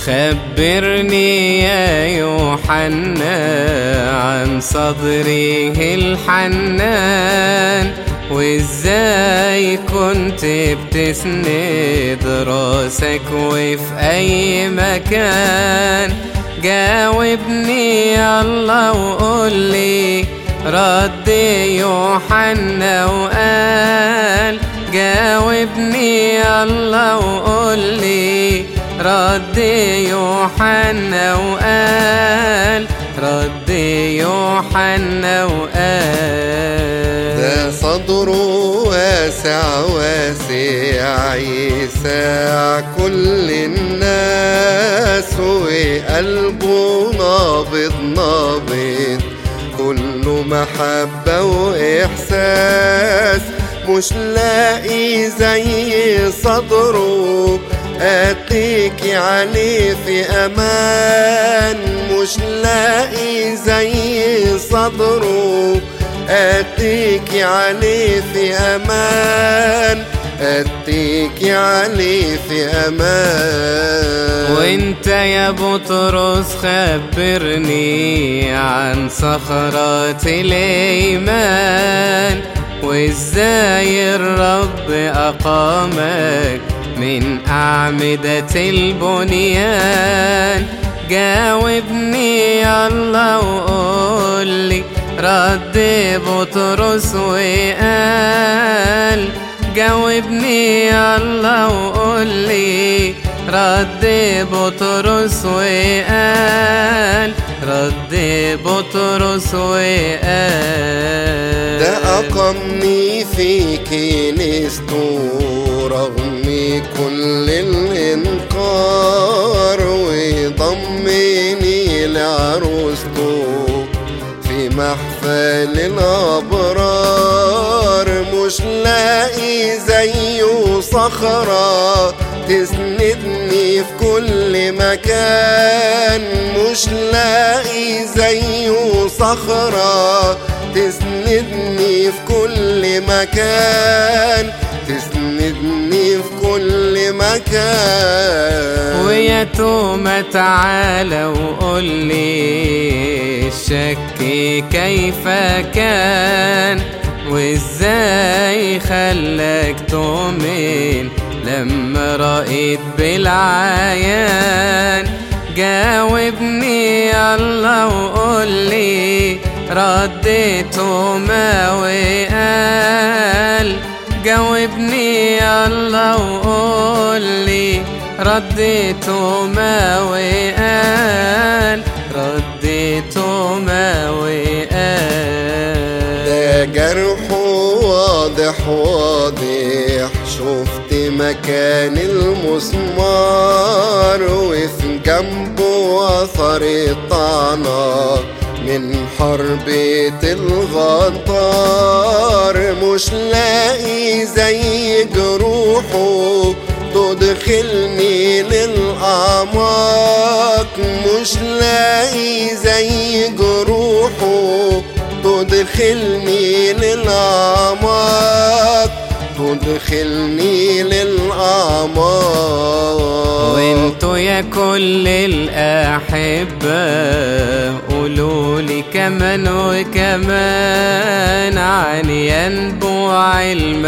خبرني يا يوحنا عن صدره الحنان وازاي كنت بتسند راسك وفي اي مكان جاوبني يا الله وقول لي رد يوحنا وقال جاوبني يا الله وقول لي رد يوحنا وقال رد يوحنا وقال ده صدره واسع واسع يساع كل الناس وقلبه نابض نابض كله محبة وإحساس مش لاقي زي صدره أتيكي عليه في أمان مش لاقي زي صدره أتيكي عليه في أمان أتيكي عليه في أمان وانت يا بطرس خبرني عن صخرات الإيمان وازاي الرب أقامك من أعمدة البنيان جاوبني يا الله وقول لي رد بطرس وقال جاوبني يا الله وقول لي رد بطرس وقال رد بطرس وقال ده أقمني في كنيسته رغم كل الإنكار وضمني لعروسته في محفل الأبرار مش لاقي زيه صخرة تسندني في كل مكان مش لاقي زيه صخرة تسندني في كل مكان تسندني في كل مكان ويا توما تعالى وقول لي الشك كيف كان وازاي خلاك تؤمن لما رأيت بالعيان جاوبني يا الله وقول لي رديت ما وقال جاوبني يا الله وقول لي رديت ما وقال رديت ما وقال ده جرح واضح واضح شفت مكان المسمار وفي جنبه أثر الطعنة من حربة الغدار مش لاقي زي جروحه تدخلني للأعماق مش لاقي زي جروحه تدخلني للأعماق تدخلني للأعماق وانتوا يا كل الأحبة قولوا لي كمان وكمان عن ينبوع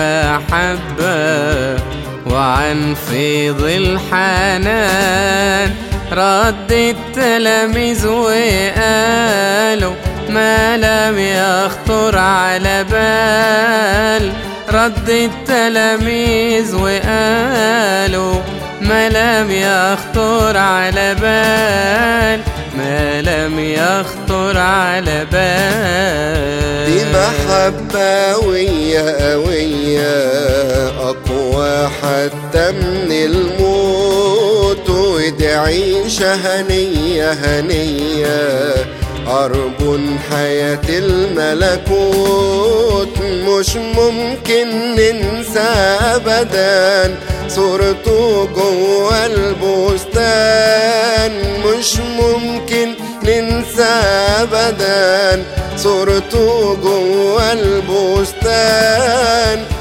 المحبة وعن فيض الحنان رد التلاميذ وقالوا ما لم يخطر على بال رد التلاميذ وقالوا ما لم يخطر على بال ما لم يخطر على بال دي محبة قوية قوية أقوى حتى من الموت ودي عيشة هنية هنية أرب حياة الملكوت مش ممكن ننسى أبدا صورته جوه البستان مش ممكن ننسى أبدا صورته جوه البستان